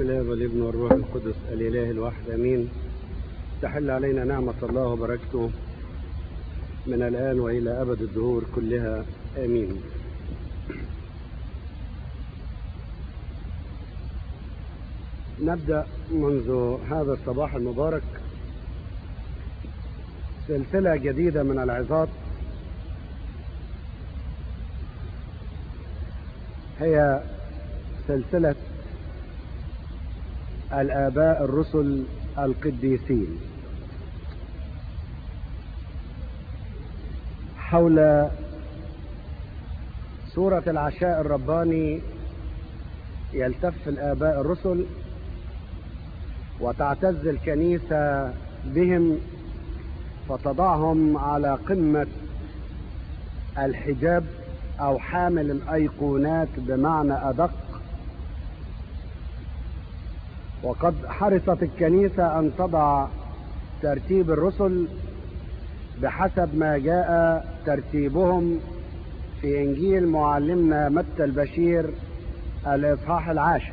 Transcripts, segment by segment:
الاب والابن والروح القدس الاله الواحد امين تحل علينا نعمه الله وبركته من الان والى ابد الدهور كلها امين نبدا منذ هذا الصباح المبارك سلسله جديده من العظات هي سلسله الآباء الرسل القديسين حول سورة العشاء الرباني يلتف الآباء الرسل وتعتز الكنيسة بهم فتضعهم على قمة الحجاب أو حامل الأيقونات بمعنى أدق وقد حرصت الكنيسة أن تضع ترتيب الرسل بحسب ما جاء ترتيبهم في إنجيل معلمنا متى البشير الإصحاح العاشر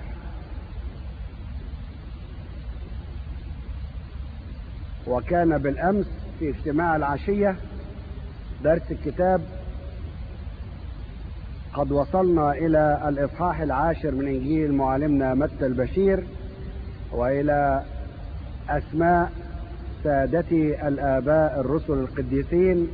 وكان بالأمس في اجتماع العشية درس الكتاب قد وصلنا إلى الإصحاح العاشر من إنجيل معلمنا متى البشير والى اسماء سادتي الاباء الرسل القديسين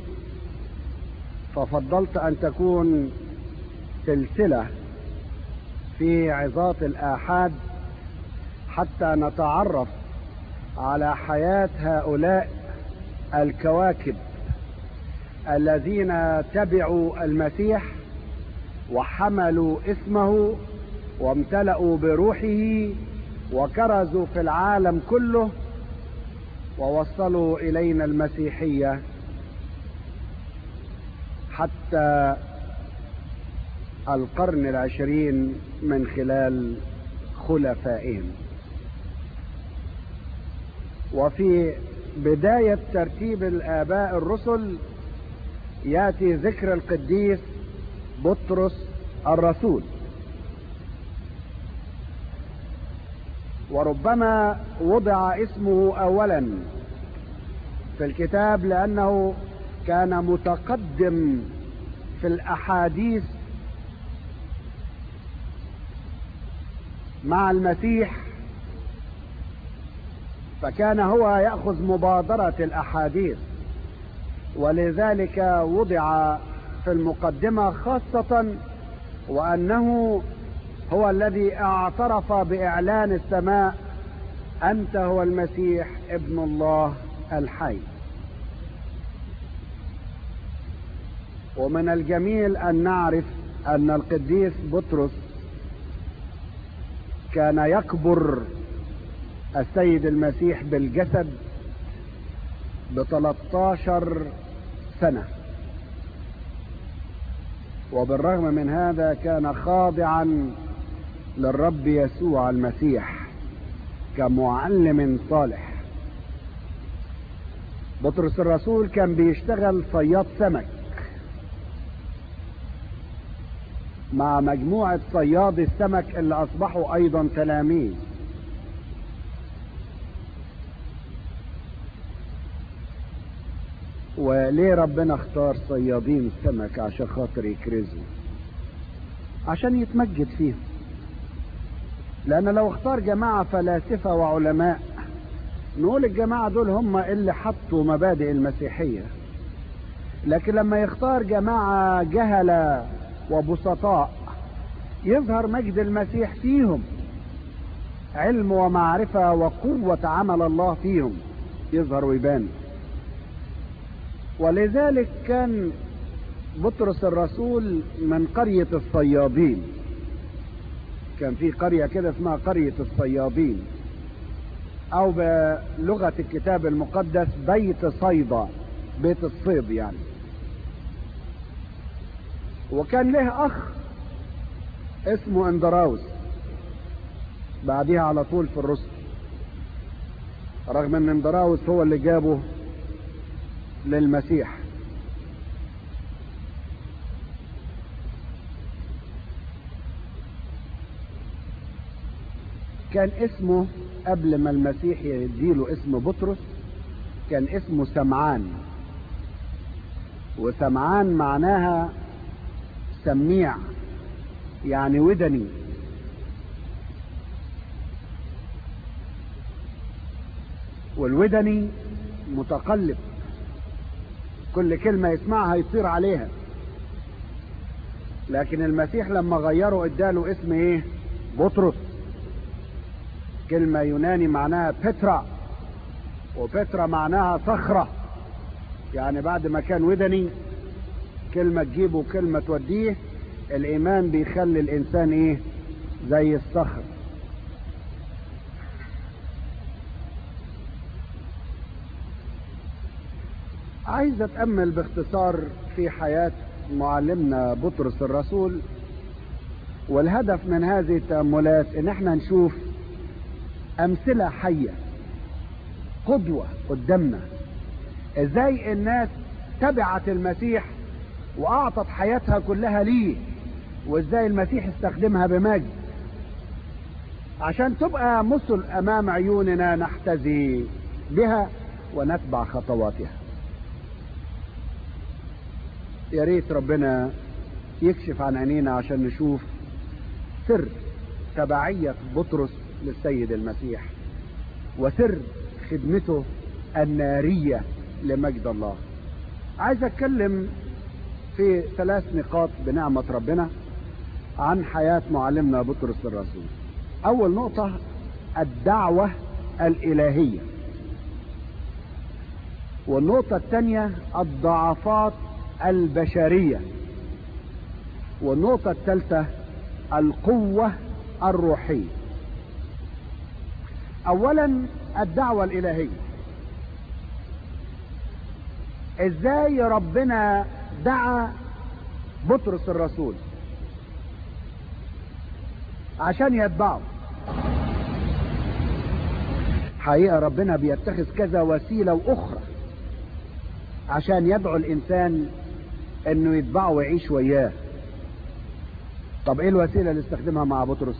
ففضلت ان تكون سلسله في عظات الاحاد حتى نتعرف على حياه هؤلاء الكواكب الذين تبعوا المسيح وحملوا اسمه وامتلأوا بروحه وكرزوا في العالم كله ووصلوا الينا المسيحيه حتى القرن العشرين من خلال خلفائهم وفي بدايه ترتيب الاباء الرسل ياتي ذكر القديس بطرس الرسول وربما وضع اسمه اولا في الكتاب لانه كان متقدم في الاحاديث مع المسيح فكان هو ياخذ مبادره الاحاديث ولذلك وضع في المقدمه خاصه وانه هو الذي اعترف باعلان السماء انت هو المسيح ابن الله الحي ومن الجميل ان نعرف ان القديس بطرس كان يكبر السيد المسيح بالجسد ب 13 سنه وبالرغم من هذا كان خاضعا للرب يسوع المسيح كمعلم صالح بطرس الرسول كان بيشتغل صياد سمك مع مجموعة صياد السمك اللي أصبحوا أيضا تلاميذ وليه ربنا اختار صيادين سمك عشان خاطر يكرزوا عشان يتمجد فيهم لأن لو اختار جماعة فلاسفة وعلماء نقول الجماعة دول هم اللي حطوا مبادئ المسيحية لكن لما يختار جماعة جهلة وبسطاء يظهر مجد المسيح فيهم علم ومعرفة وقوة عمل الله فيهم يظهر ويبان ولذلك كان بطرس الرسول من قرية الصيادين كان في قرية كده اسمها قرية الصيادين او بلغة الكتاب المقدس بيت صيدا بيت الصيد يعني وكان له اخ اسمه اندراوس بعديها على طول في الرسل رغم ان اندراوس هو اللي جابه للمسيح كان اسمه قبل ما المسيح يديله اسم بطرس كان اسمه سمعان وسمعان معناها سميع يعني ودني والودني متقلب كل كلمة يسمعها يطير عليها لكن المسيح لما غيره اداله اسم ايه بطرس كلمة يوناني معناها بترا وبترا معناها صخرة يعني بعد ما كان ودني كلمة تجيبه وكلمة توديه الإيمان بيخلي الإنسان إيه زي الصخر عايز أتأمل باختصار في حياة معلمنا بطرس الرسول والهدف من هذه التأملات إن احنا نشوف أمثلة حية قدوة قدامنا ازاي الناس تبعت المسيح واعطت حياتها كلها ليه وازاي المسيح استخدمها بمجد عشان تبقى مثل امام عيوننا نحتذي بها ونتبع خطواتها يا ريت ربنا يكشف عن عينينا عشان نشوف سر تبعية بطرس للسيد المسيح وسر خدمته النارية لمجد الله عايز اتكلم في ثلاث نقاط بنعمة ربنا عن حياة معلمنا بطرس الرسول اول نقطة الدعوة الالهية والنقطة الثانية الضعفات البشرية والنقطة الثالثة القوة الروحية اولا الدعوة الالهية ازاي ربنا دعا بطرس الرسول عشان يتبعه حقيقة ربنا بيتخذ كذا وسيلة واخرى عشان يدعو الانسان انه يتبعه ويعيش وياه طب ايه الوسيلة اللي استخدمها مع بطرس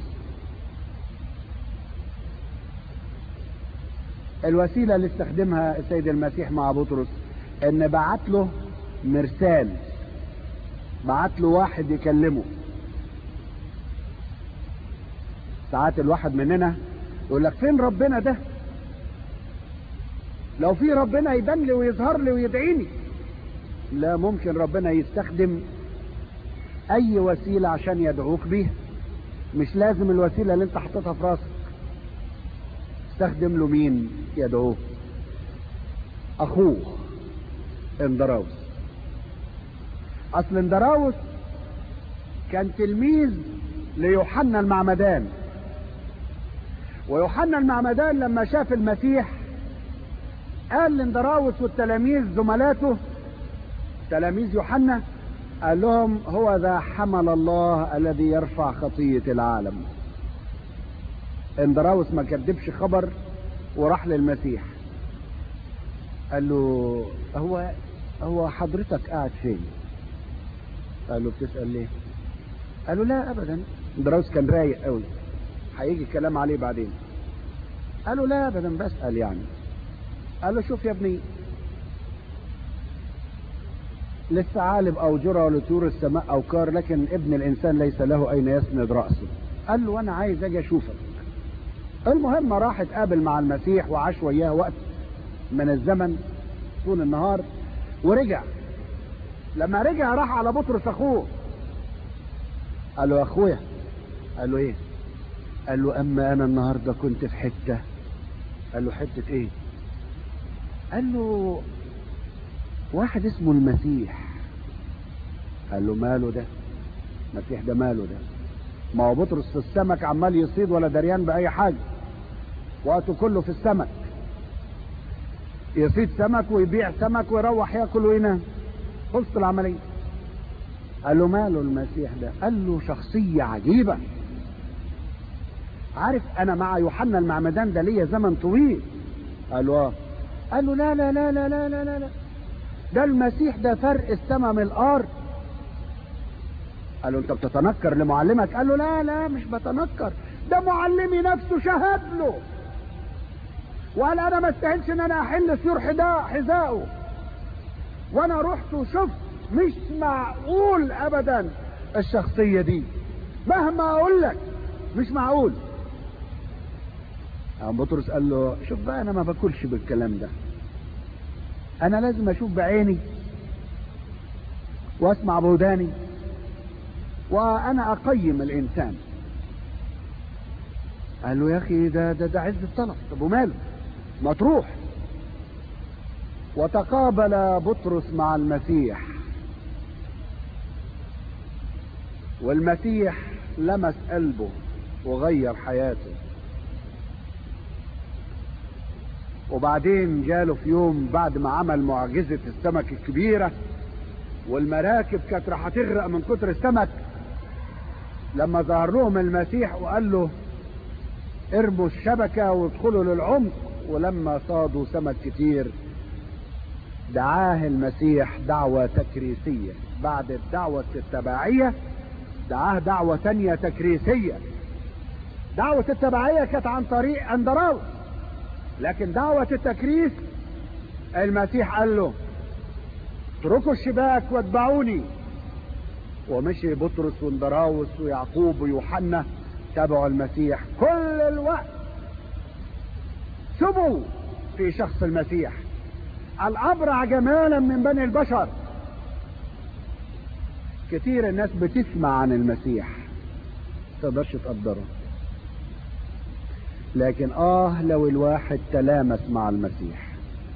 الوسيلة اللي استخدمها السيد المسيح مع بطرس ان بعت له مرسال بعت له واحد يكلمه ساعات الواحد مننا يقول لك فين ربنا ده لو في ربنا يبان لي ويظهر لي ويدعيني لا ممكن ربنا يستخدم اي وسيلة عشان يدعوك بيها مش لازم الوسيلة اللي انت حطيتها في راسك استخدم له مين يدعوه اخوه اندراوس اصل اندراوس كان تلميذ ليوحنا المعمدان ويوحنا المعمدان لما شاف المسيح قال لاندراوس والتلاميذ زملاته تلاميذ يوحنا قال لهم هو ذا حمل الله الذي يرفع خطية العالم اندراوس ما كدبش خبر وراح للمسيح قال له هو هو حضرتك قاعد فين قال له بتسأل ليه قال له لا ابدا اندراوس كان رايق قوي هيجي الكلام عليه بعدين قال له لا ابدا بسأل يعني قال له شوف يا ابني للثعالب او جرى ولطيور السماء او كار لكن ابن الانسان ليس له اين يسند رأسه قال له انا عايز اجي اشوفك المهم راح اتقابل مع المسيح وعاش وياه وقت من الزمن طول النهار ورجع لما رجع راح على بطرس اخوه قال له يا اخويا قال له ايه قال له اما انا النهارده كنت في حته قال له حته ايه قال له واحد اسمه المسيح قال له ماله ده المسيح ده ماله ده ما هو بطرس في السمك عمال يصيد ولا دريان باي حاجه وقته كله في السمك يصيد سمك ويبيع سمك ويروح ياكل وينام خلصت العمليه قال له ماله المسيح ده قال له شخصيه عجيبه عارف انا مع يوحنا المعمدان ده ليا زمن طويل قال له اه قال له لا لا لا لا لا لا لا, لا. ده المسيح ده فرق السماء من الارض قال له انت بتتنكر لمعلمك قال له لا لا مش بتنكر ده معلمي نفسه شهد له وقال انا ما استاهلش ان انا احل سيور حذائه وانا رحت وشفت مش معقول ابدا الشخصيه دي مهما اقول لك مش معقول قام بطرس قال له شوف بقى انا ما باكلش بالكلام ده انا لازم اشوف بعيني واسمع بوداني وانا اقيم الانسان قال له يا اخي ده ده ده عز الطلب طب وماله ما تروح وتقابل بطرس مع المسيح والمسيح لمس قلبه وغير حياته وبعدين جاله في يوم بعد ما عمل معجزة السمك الكبيرة والمراكب كانت راح تغرق من كتر السمك لما ظهر لهم المسيح وقال له ارموا الشبكة وادخلوا للعمق ولما صادوا سمك كتير دعاه المسيح دعوة تكريسية بعد الدعوة التبعية دعاه دعوة تانية تكريسية دعوة التبعية كانت عن طريق اندراوس لكن دعوة التكريس المسيح قال له اتركوا الشباك واتبعوني ومشي بطرس واندراوس ويعقوب ويوحنا تبعوا المسيح كل الوقت سبوا في شخص المسيح الابرع جمالا من بني البشر كتير الناس بتسمع عن المسيح تقدرش تقدره لكن اه لو الواحد تلامس مع المسيح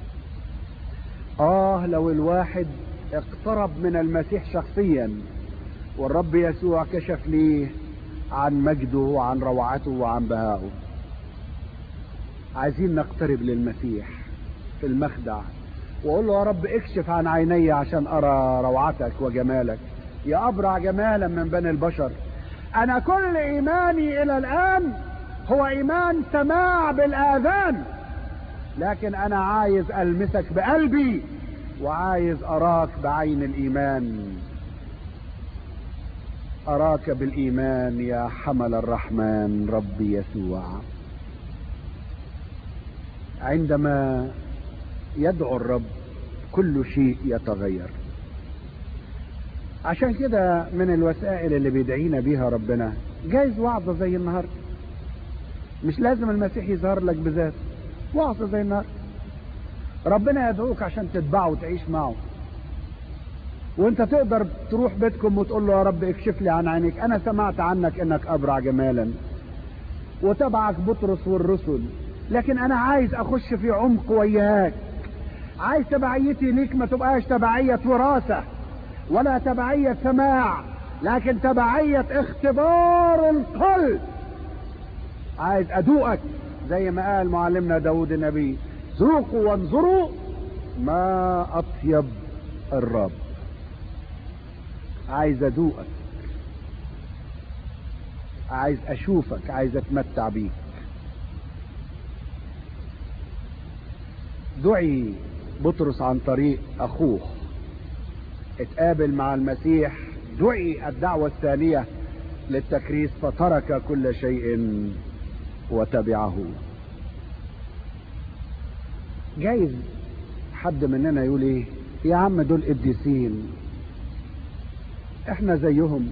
اه لو الواحد اقترب من المسيح شخصيا والرب يسوع كشف ليه عن مجده وعن روعته وعن بهائه عايزين نقترب للمسيح في المخدع واقول له يا رب اكشف عن عيني عشان ارى روعتك وجمالك يا ابرع جمالا من بني البشر انا كل ايماني الى الان هو ايمان سماع بالاذان لكن انا عايز المسك بقلبي وعايز اراك بعين الايمان اراك بالايمان يا حمل الرحمن ربي يسوع عندما يدعو الرب كل شيء يتغير عشان كده من الوسائل اللي بيدعينا بيها ربنا جايز وعظة زي النهاردة مش لازم المسيح يظهر لك بذاته وعظة زي النهاردة ربنا يدعوك عشان تتبعه وتعيش معه وانت تقدر تروح بيتكم وتقول له يا رب اكشف لي عن عينيك انا سمعت عنك انك ابرع جمالا وتبعك بطرس والرسل لكن انا عايز اخش في عمق وياك عايز تبعيتي ليك ما تبقاش تبعية وراثة ولا تبعية سماع لكن تبعية اختبار القلب عايز ادوقك زي ما قال معلمنا داود النبي ذوقوا وانظروا ما اطيب الرب عايز ادوقك عايز اشوفك عايز اتمتع بيك دعي بطرس عن طريق اخوه اتقابل مع المسيح دعي الدعوة الثانية للتكريس فترك كل شيء وتبعه جايز حد مننا يقول ايه يا عم دول قديسين احنا زيهم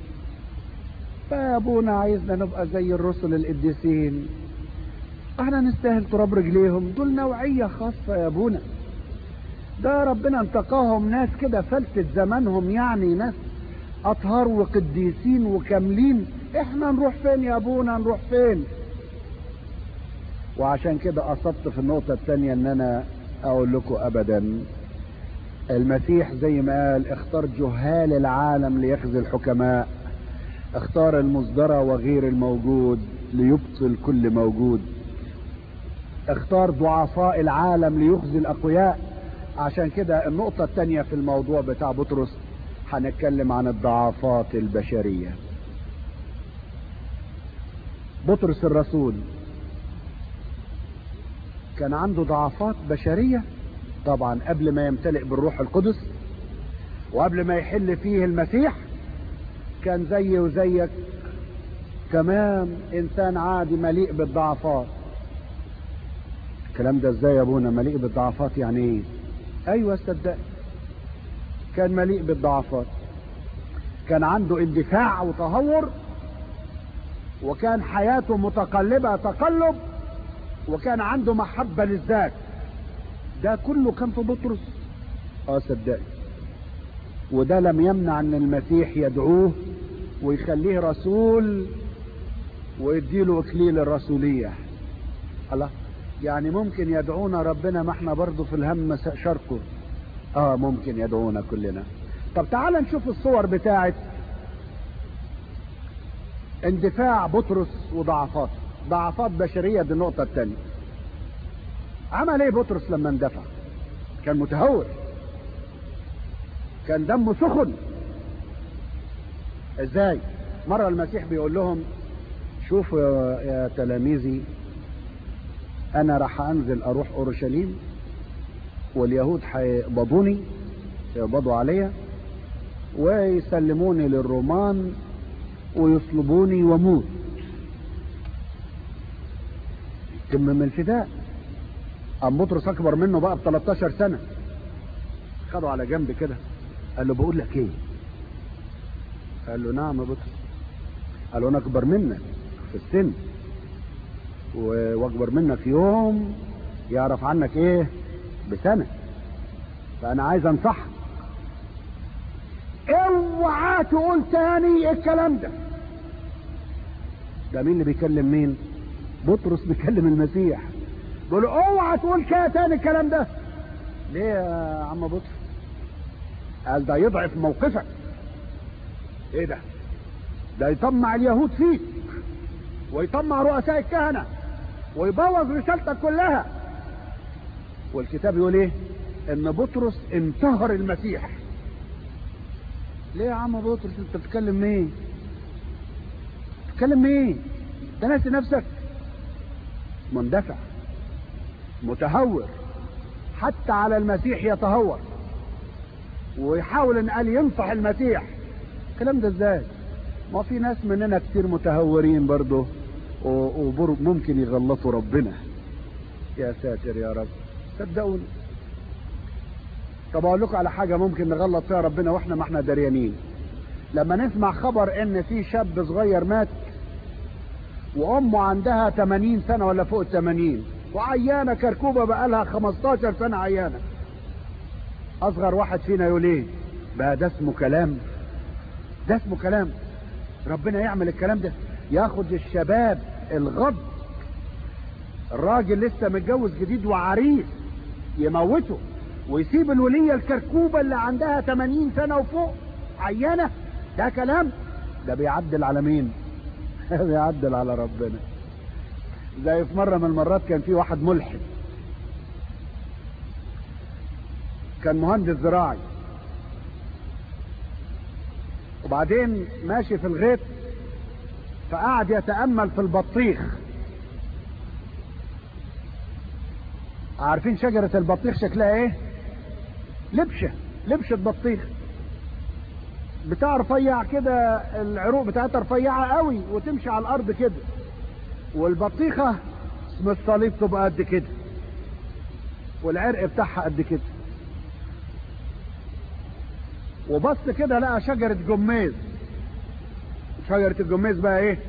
فابونا عايزنا نبقى زي الرسل القديسين احنا نستاهل تراب رجليهم دول نوعية خاصة يا ابونا ده ربنا انتقاهم ناس كده فلتة زمانهم يعني ناس اطهار وقديسين وكاملين احنا نروح فين يا ابونا نروح فين وعشان كده اصبت في النقطة الثانية ان انا اقول لكم ابدا المسيح زي ما قال اختار جهال العالم ليخزي الحكماء اختار المصدرة وغير الموجود ليبطل كل موجود اختار ضعفاء العالم ليخزي الاقوياء عشان كده النقطة الثانية في الموضوع بتاع بطرس هنتكلم عن الضعفات البشرية بطرس الرسول كان عنده ضعفات بشرية طبعا قبل ما يمتلئ بالروح القدس وقبل ما يحل فيه المسيح كان زي وزيك تمام انسان عادي مليء بالضعفات الكلام ده ازاي يا ابونا مليء بالضعفات يعني ايه ايوه صدقني كان مليء بالضعفات كان عنده اندفاع وتهور وكان حياته متقلبة تقلب وكان عنده محبة للذات ده كله كان في بطرس اه صدقني وده لم يمنع ان المسيح يدعوه ويخليه رسول ويديله اكليل الرسولية الله يعني ممكن يدعونا ربنا ما احنا برضه في الهم شاركه اه ممكن يدعونا كلنا طب تعال نشوف الصور بتاعت اندفاع بطرس وضعفاته ضعفات بشرية دي النقطة الثانية عمل ايه بطرس لما اندفع كان متهور كان دمه سخن ازاي مرة المسيح بيقول لهم شوفوا يا تلاميذي انا راح انزل اروح اورشليم واليهود هيقبضوني يقبضوا عليا ويسلموني للرومان ويصلبوني واموت تمم الفداء ام بطرس اكبر منه بقى ب 13 سنه خده على جنب كده قال له بقول لك ايه قال له نعم يا بطرس قال له انا اكبر منك في السن واكبر منك يوم يعرف عنك ايه بسنه فانا عايز انصحك اوعى تقول تاني الكلام ده ده مين اللي بيكلم مين بطرس بيكلم المسيح بيقول له اوعى تقول كده تاني الكلام ده ليه يا عم بطرس قال ده يضعف موقفك ايه ده ده يطمع اليهود فيك ويطمع رؤساء الكهنة ويبوظ رسالتك كلها والكتاب يقول ايه ان بطرس انتهر المسيح ليه يا عم بطرس انت بتتكلم مين بتتكلم مين ده ناسي نفسك مندفع متهور حتى على المسيح يتهور ويحاول ان قال ينصح المسيح الكلام ده ازاي ما في ناس مننا كتير متهورين برضه وممكن يغلطوا ربنا يا ساتر يا رب صدقوني طب اقول لكم على حاجه ممكن نغلط فيها ربنا واحنا ما احنا دريانين لما نسمع خبر ان في شاب صغير مات وامه عندها 80 سنه ولا فوق ال 80 وعيانه كركوبه بقى لها 15 سنه عيانه اصغر واحد فينا يقول ايه بقى ده اسمه كلام ده اسمه كلام ربنا يعمل الكلام ده ياخد الشباب الغض الراجل لسه متجوز جديد وعريس يموته ويسيب الولية الكركوبة اللي عندها 80 سنة وفوق عيانة ده كلام ده بيعدل على مين بيعدل على ربنا زي في مرة من المرات كان في واحد ملحد كان مهندس زراعي وبعدين ماشي في الغيط فقعد يتأمل في البطيخ عارفين شجرة البطيخ شكلها ايه لبشة لبشة بطيخ بتاع رفيع كده العروق بتاعتها رفيعة قوي وتمشي على الارض كده والبطيخة اسم الصليب تبقى قد كده والعرق بتاعها قد كده وبص كده لقى شجرة جميز شجرة الجميز بقى ايه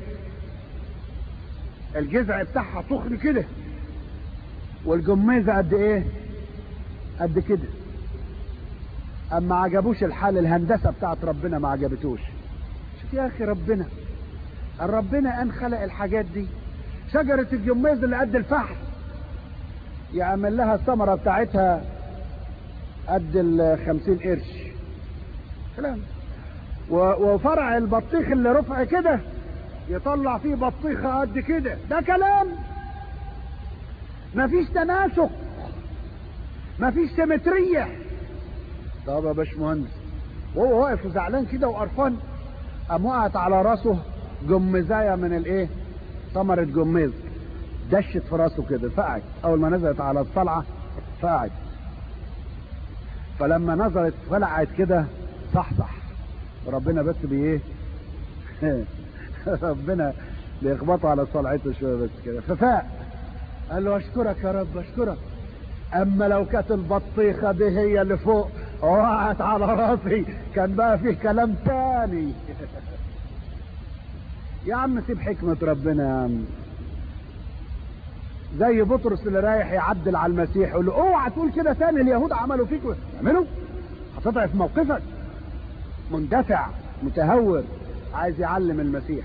الجذع بتاعها تخن كده والجميزة قد ايه قد كده اما عجبوش الحال الهندسة بتاعت ربنا ما عجبتوش شوف يا اخي ربنا ربنا ان خلق الحاجات دي شجرة الجميز اللي قد الفحم يعمل لها الثمرة بتاعتها قد الخمسين قرش كلام وفرع البطيخ اللي رفع كده يطلع فيه بطيخة قد كده ده كلام مفيش تناسق مفيش سيمترية طب يا باشمهندس وهو واقف زعلان كده وقرفان قام وقعت على راسه جمزايه من الايه ثمرة جميز دشت في راسه كده فقعت اول ما نزلت على الطلعة فقعت فلما نزلت فلعت كده صح صح ربنا بس بايه ربنا بيخبطوا على صلعته شويه بس كده ففاق قال له اشكرك يا رب اشكرك اما لو كانت البطيخه دي هي اللي فوق وقعت على راسي كان بقى فيه كلام تاني يا عم سيب حكمة ربنا يا عم زي بطرس اللي رايح يعدل على المسيح يقول له اوعى تقول كده تاني اليهود عملوا فيك يعملوا هتضعف موقفك مندفع متهور عايز يعلم المسيح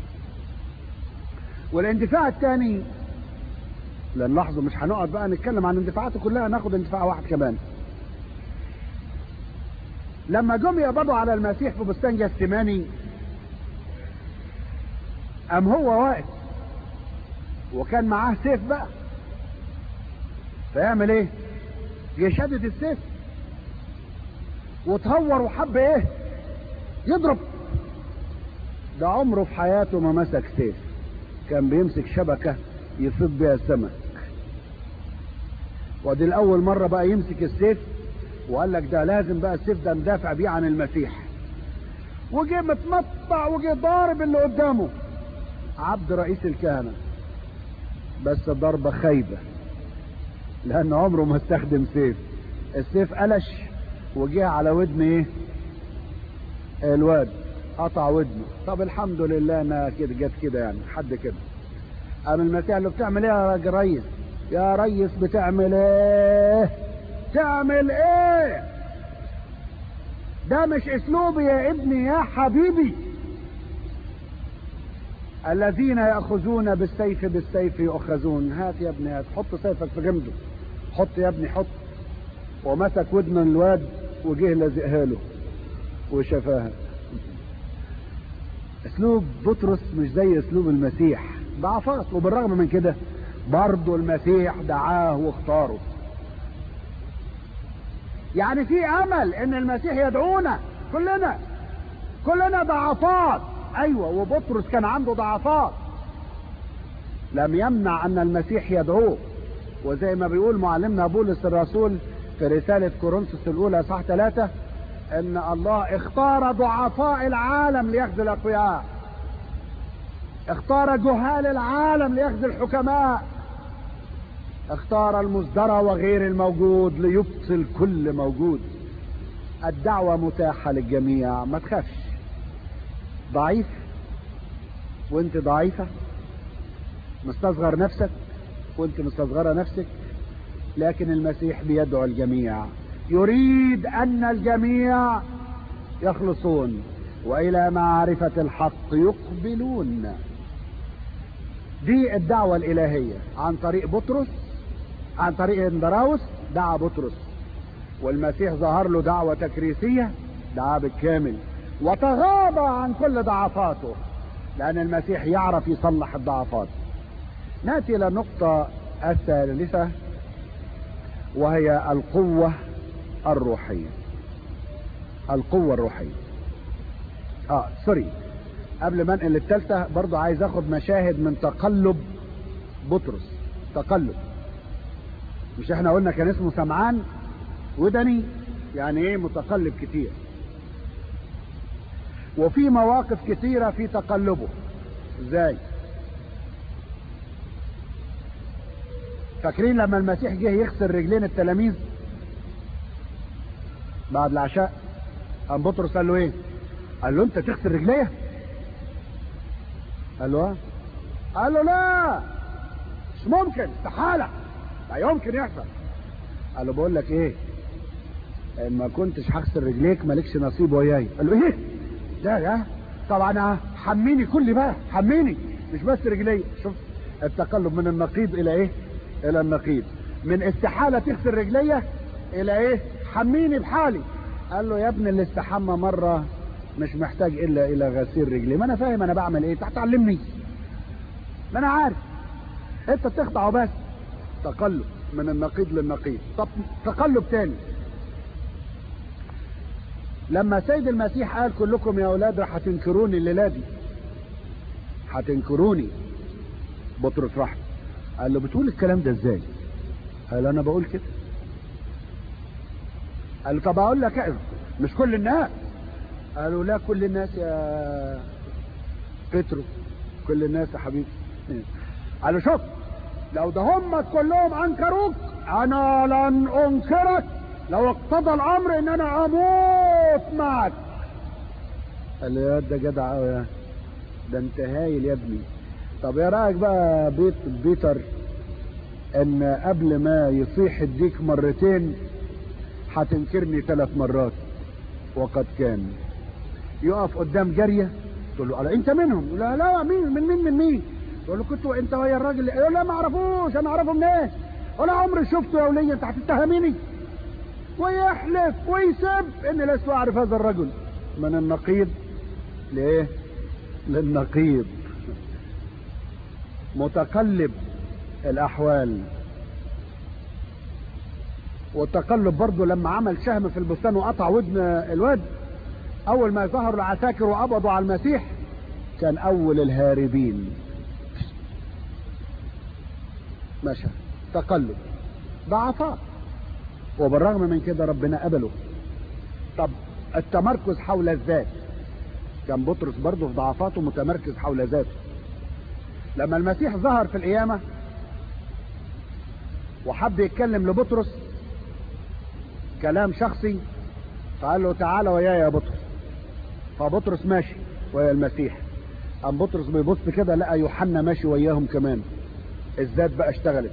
والاندفاع الثاني لان لاحظوا مش هنقعد بقى نتكلم عن اندفاعاته كلها ناخد اندفاع واحد كمان لما جم يقبضوا على المسيح في بستان جثماني قام هو واقف وكان معاه سيف بقى فيعمل ايه يشدد السيف وتهور وحب ايه يضرب ده عمره في حياته ما مسك سيف كان بيمسك شبكة يصيد بيها السمك ودي الاول مرة بقى يمسك السيف وقال لك ده لازم بقى السيف ده ندافع بيه عن المسيح وجه متمطع وجه ضارب اللي قدامه عبد رئيس الكهنة بس ضربة خايبة لان عمره ما استخدم سيف السيف قلش وجه على ودن ايه الواد قطع ودنه طب الحمد لله انها كده جت كده يعني حد كده قام المسيح اللي بتعمل ايه يا راجل ريس يا ريس بتعمل ايه تعمل ايه ده مش اسلوبي يا ابني يا حبيبي الذين ياخذون بالسيف بالسيف يؤخذون هات يا ابني هات حط سيفك في جنبه حط يا ابني حط ومسك ودن الواد وجه لزقها له وشفاها اسلوب بطرس مش زي اسلوب المسيح ضعفات وبالرغم من كده برضه المسيح دعاه واختاره يعني في امل ان المسيح يدعونا كلنا كلنا ضعفات ايوه وبطرس كان عنده ضعفات لم يمنع ان المسيح يدعوه وزي ما بيقول معلمنا بولس الرسول في رسالة كورنثوس الاولى صح ثلاثة ان الله اختار ضعفاء العالم ليخزي الاقوياء اختار جهال العالم ليخزي الحكماء اختار المصدر وغير الموجود ليبطل كل موجود الدعوة متاحة للجميع ما تخافش ضعيف وانت ضعيفة مستصغر نفسك وانت مستصغرة نفسك لكن المسيح بيدعو الجميع يريد ان الجميع يخلصون والى معرفة الحق يقبلون دي الدعوة الالهية عن طريق بطرس عن طريق اندراوس دعا بطرس والمسيح ظهر له دعوة تكريسية دعا بالكامل وتغاضى عن كل ضعفاته لان المسيح يعرف يصلح الضعفات ناتي الى النقطة الثالثة وهي القوة الروحية القوة الروحية اه سوري قبل ما انقل الثالثة برضو عايز اخد مشاهد من تقلب بطرس تقلب مش احنا قلنا كان اسمه سمعان ودني يعني ايه متقلب كتير وفي مواقف كتيرة في تقلبه ازاي فاكرين لما المسيح جه يغسل رجلين التلاميذ بعد العشاء قام بطرس قال له ايه قال له انت تغسل رجليه قال له اه قال له لا مش ممكن استحاله لا يمكن يحصل قال له بقول لك ايه ان ما كنتش هغسل رجليك مالكش نصيب وياي قال له ايه ده ده طبعا انا حميني كل بقى حميني مش بس رجلي شوف التقلب من النقيض الى ايه الى النقيض من استحالة تغسل رجلية الى ايه حميني بحالي قال له يا ابني اللي استحمى مرة مش محتاج الا الى غسيل رجلي ما انا فاهم انا بعمل ايه تعلمني ما انا عارف انت بتخضع بس تقلب من النقيض للنقيض طب تقلب تاني لما سيد المسيح قال كلكم يا اولاد راح هتنكروني الليله دي هتنكروني بطرس راح قال له بتقول الكلام ده ازاي قال انا بقول كده قال له طب اقول لك مش كل الناس قالوا لا كل الناس يا بترو كل الناس يا حبيبي قال له شوف لو ده هم كلهم انكروك انا لن انكرك لو اقتضى الامر ان انا اموت معك قال له يا ده جدع قوي يا ده انت هايل يا ابني طب ايه رايك بقى بيت بيتر ان قبل ما يصيح الديك مرتين هتنكرني ثلاث مرات وقد كان يقف قدام جاريه تقول له قال انت منهم لا لا مين من مين من مين تقول له كنت انت ويا الراجل يقول لا ما اعرفوش انا اعرفه منين ولا عمري شفته يا وليه انت هتتهميني ويحلف ويسب اني لست اعرف هذا الرجل من النقيض لايه للنقيض متقلب الاحوال والتقلب برضه لما عمل شهم في البستان وقطع ودن الواد اول ما ظهروا العساكر وقبضوا على المسيح كان اول الهاربين مشى تقلب ضعفاء وبالرغم من كده ربنا قبله طب التمركز حول الذات كان بطرس برضه في ضعفاته متمركز حول ذاته لما المسيح ظهر في القيامة وحب يتكلم لبطرس كلام شخصي فقال له تعالى وياي يا بطرس فبطرس ماشي ويا المسيح قام بطرس بيبص كده لقى يوحنا ماشي وياهم كمان الذات بقى اشتغلت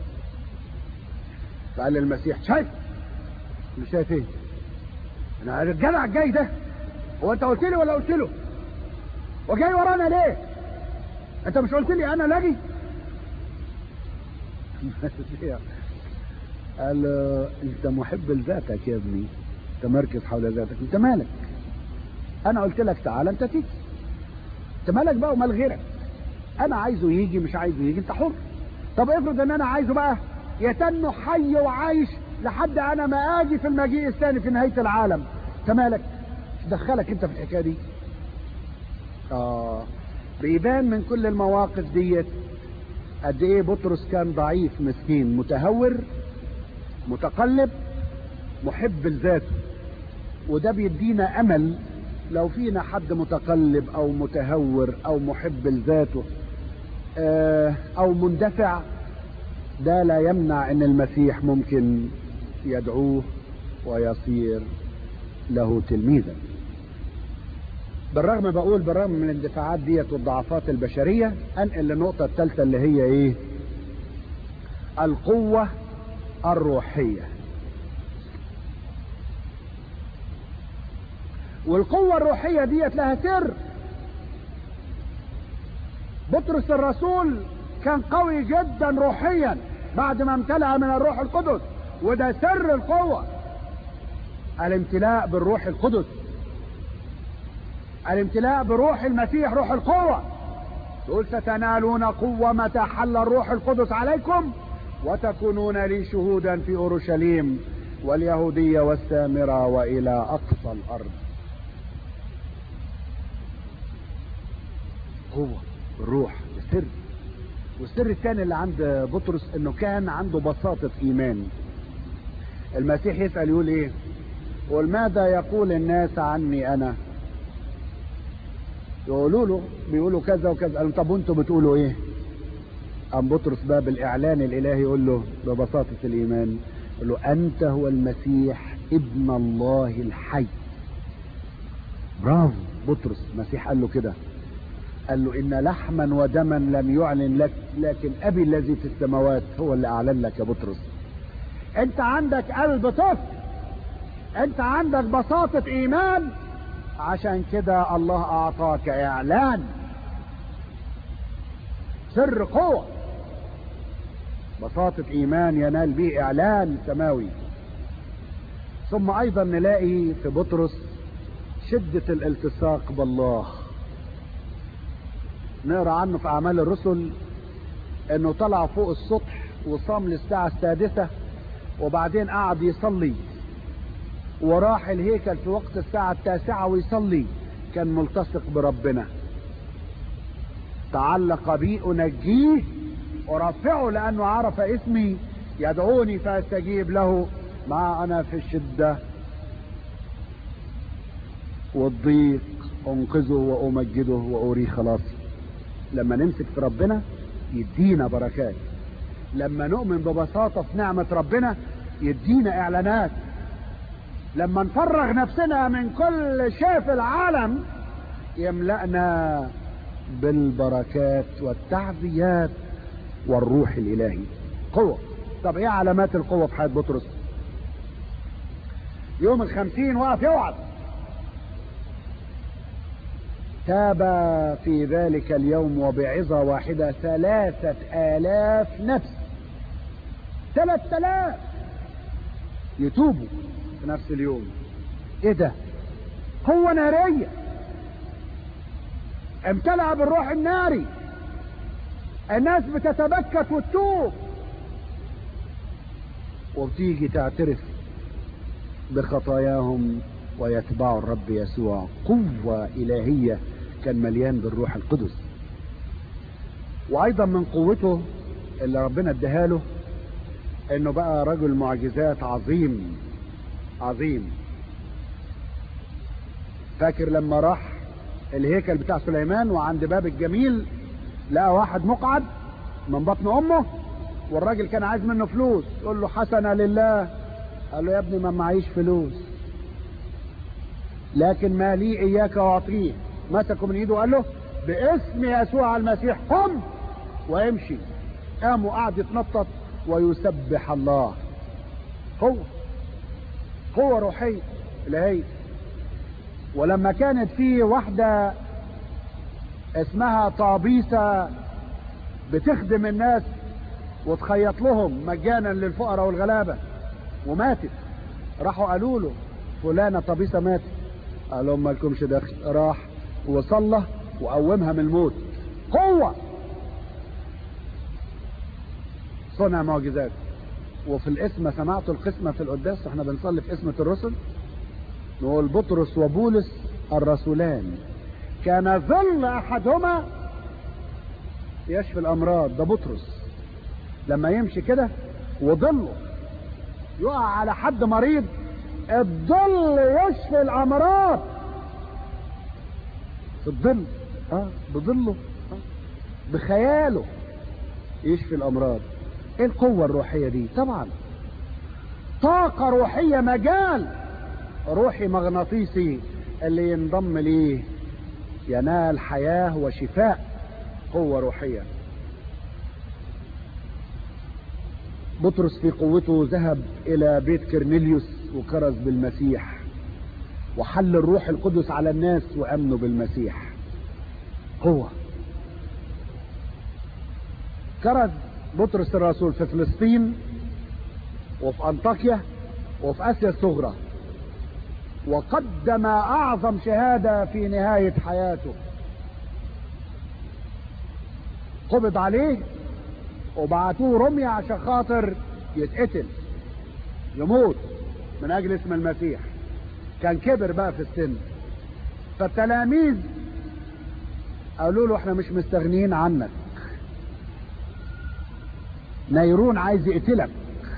فقال للمسيح شايف مش شايف ايه انا الجدع الجاي ده هو انت قلت لي ولا قلت له وجاي ورانا ليه انت مش قلت لي انا لاجي قال له انت محب لذاتك يا ابني انت مركز حول ذاتك انت مالك انا قلت لك تعالى انت تيجي انت مالك بقى ومال غيرك انا عايزه يجي مش عايزه يجي انت حر طب افرض ان انا عايزه بقى يتنه حي وعايش لحد انا ما اجي في المجيء الثاني في نهايه العالم انت مالك دخلك انت في الحكايه دي اه بيبان من كل المواقف ديت قد ايه بطرس كان ضعيف مسكين متهور متقلب محب لذاته وده بيدينا امل لو فينا حد متقلب او متهور او محب لذاته آه او مندفع ده لا يمنع ان المسيح ممكن يدعوه ويصير له تلميذا بالرغم بقول بالرغم من الاندفاعات ديت والضعفات البشرية انقل للنقطة الثالثة اللي هي ايه القوة الروحية والقوة الروحية ديت لها سر بطرس الرسول كان قوي جدا روحيا بعد ما امتلأ من الروح القدس وده سر القوة الامتلاء بالروح القدس الامتلاء بروح المسيح روح القوة تقول ستنالون قوة متى حل الروح القدس عليكم وتكونون لي شهودا في اورشليم واليهودية والسامرة والى اقصى الارض قوة الروح السر والسر الثاني اللي عند بطرس انه كان عنده بساطة ايمان المسيح يسأل يقول ايه قل ماذا يقول الناس عني انا يقولوا له بيقولوا كذا وكذا قالوا طب وانتوا بتقولوا ايه قام بطرس بقى بالاعلان الالهي يقول له ببساطة الايمان يقول له انت هو المسيح ابن الله الحي برافو بطرس المسيح قال له كده قال له ان لحما ودما لم يعلن لك لكن ابي الذي في السماوات هو اللي اعلن لك يا بطرس انت عندك قلب طفل انت عندك بساطة ايمان عشان كده الله اعطاك اعلان سر قوة بساطة ايمان ينال به اعلان سماوي ثم ايضا نلاقي في بطرس شدة الالتصاق بالله نقرا عنه في اعمال الرسل انه طلع فوق السطح وصام للساعة السادسة وبعدين قعد يصلي وراح الهيكل في وقت الساعة التاسعة ويصلي كان ملتصق بربنا تعلق بي انجيه ارفعه لانه عرف اسمي يدعوني فاستجيب له مع انا في الشدة والضيق انقذه وامجده واري خلاصي لما نمسك في ربنا يدينا بركات لما نؤمن ببساطة في نعمة ربنا يدينا اعلانات لما نفرغ نفسنا من كل شيء في العالم يملأنا بالبركات والتعزيات والروح الالهي قوة طب ايه علامات القوة في حياة بطرس يوم الخمسين وقف يوعظ تاب في ذلك اليوم وبعظة واحدة ثلاثة آلاف نفس ثلاثة آلاف يتوبوا في نفس اليوم ايه ده هو نارية امتلأ بالروح الناري الناس بتتبكت وتتوب وبتيجي تعترف بخطاياهم ويتبعوا الرب يسوع قوة إلهية كان مليان بالروح القدس وأيضا من قوته اللي ربنا اداها له انه بقى رجل معجزات عظيم عظيم فاكر لما راح الهيكل بتاع سليمان وعند باب الجميل لقى واحد مقعد من بطن امه والراجل كان عايز منه فلوس يقول له حسنة لله قال له يا ابني ما معيش فلوس لكن ما لي اياك واعطيه مسكه من ايده وقال له باسم يسوع المسيح قم وامشي قام وقعد يتنطط ويسبح الله قوة قوة روحية الهية ولما كانت في واحدة اسمها طابيسة بتخدم الناس وتخيط لهم مجانا للفقراء والغلابة وماتت راحوا قالوا له فلانة طبيسة ماتت قال لهم مالكمش دخل راح وصلى وقومها من الموت قوة صنع معجزات وفي الاسم سمعت القسمة في القداس احنا بنصلي في اسمة الرسل نقول بطرس وبولس الرسولان كان ظل احدهما يشفي الامراض ده بطرس لما يمشي كده وظله يقع على حد مريض الظل يشفي الامراض في الظل اه بظله آه. بخياله يشفي الامراض ايه القوة الروحية دي طبعا طاقة روحية مجال روحي مغناطيسي اللي ينضم ليه ينال حياة وشفاء قوة روحية بطرس في قوته ذهب الى بيت كرنيليوس وكرز بالمسيح وحل الروح القدس على الناس وامنوا بالمسيح قوة كرز بطرس الرسول في فلسطين وفي انطاكيا وفي اسيا الصغرى وقدم اعظم شهادة في نهاية حياته قبض عليه وبعتوه رمية عشان خاطر يتقتل يموت من اجل اسم المسيح كان كبر بقى في السن فالتلاميذ قالوا له احنا مش مستغنيين عنك نيرون عايز يقتلك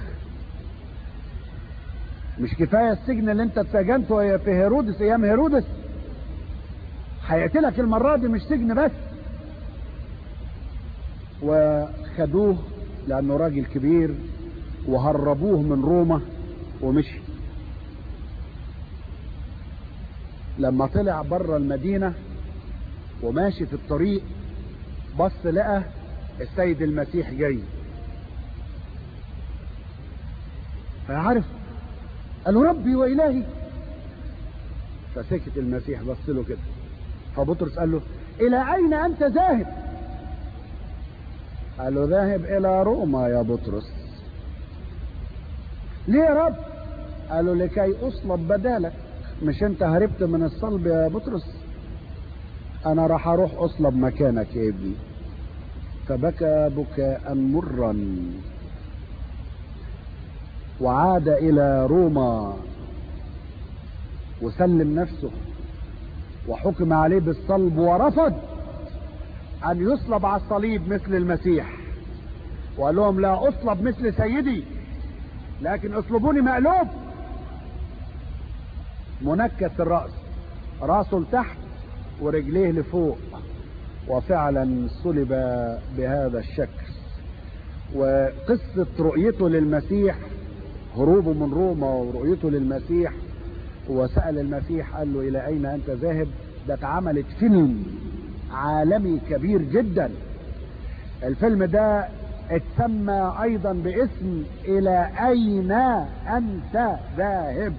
مش كفاية السجن اللي انت اتسجنته في هيرودس ايام هيرودس هيقتلك المرة دي مش سجن بس وخدوه لانه راجل كبير وهربوه من روما ومشي لما طلع بره المدينة وماشي في الطريق بص لقى السيد المسيح جاي فعرف قال له ربي وإلهي فسكت المسيح بص له كده فبطرس قال له إلى أين أنت ذاهب قال له ذاهب إلى روما يا بطرس ليه يا رب قال له لكي أصلب بدالك مش أنت هربت من الصلب يا بطرس أنا راح أروح أصلب مكانك يا ابني فبكى بكاء مرا وعاد الى روما وسلم نفسه وحكم عليه بالصلب ورفض ان يصلب على الصليب مثل المسيح وقال لهم لا اصلب مثل سيدي لكن اصلبوني مقلوب منكس الرأس راسه لتحت ورجليه لفوق وفعلا صلب بهذا الشكل وقصة رؤيته للمسيح هروبه من روما ورؤيته للمسيح وسأل المسيح قال له إلى أين أنت ذاهب ده اتعملت فيلم عالمي كبير جدا الفيلم ده اتسمى أيضا باسم إلى أين أنت ذاهب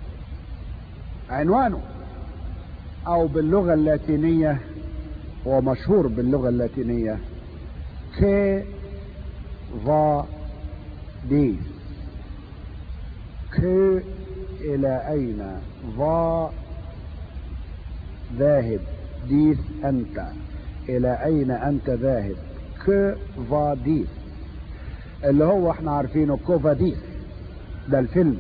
عنوانه أو باللغة اللاتينية هو مشهور باللغة اللاتينية كي فا ديس كي إلى أين فا ذاهب ديس أنت إلى أين أنت ذاهب كو فا ديس اللي هو احنا عارفينه كوفاديس ده الفيلم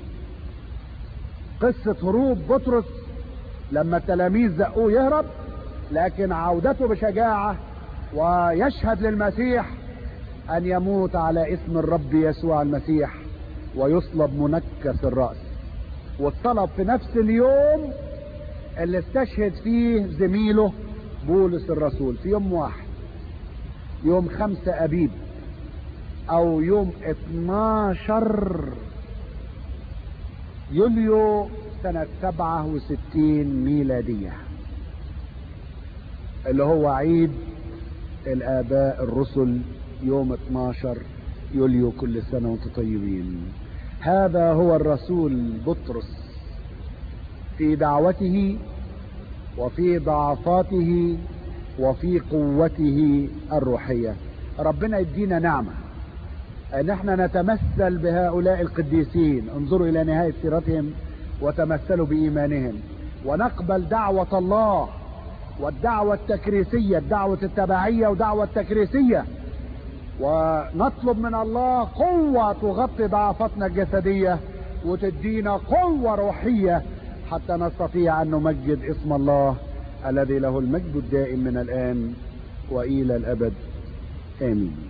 قصة هروب بطرس لما التلاميذ زقوه يهرب لكن عودته بشجاعة ويشهد للمسيح أن يموت على اسم الرب يسوع المسيح ويصلب منكس الرأس واتصلب في نفس اليوم اللي استشهد فيه زميله بولس الرسول في يوم واحد يوم خمسة أبيب أو يوم 12 يوليو سنة 67 ميلادية اللي هو عيد الآباء الرسل يوم 12 يوليو كل سنة وانتم طيبين هذا هو الرسول بطرس في دعوته وفي ضعفاته وفي قوته الروحية ربنا يدينا نعمة ان احنا نتمثل بهؤلاء القديسين انظروا الى نهاية سيرتهم وتمثلوا بايمانهم ونقبل دعوة الله والدعوة التكريسية الدعوة التبعية ودعوة التكريسية ونطلب من الله قوة تغطي ضعفتنا الجسدية وتدينا قوة روحية حتى نستطيع أن نمجد اسم الله الذي له المجد الدائم من الآن وإلى الأبد آمين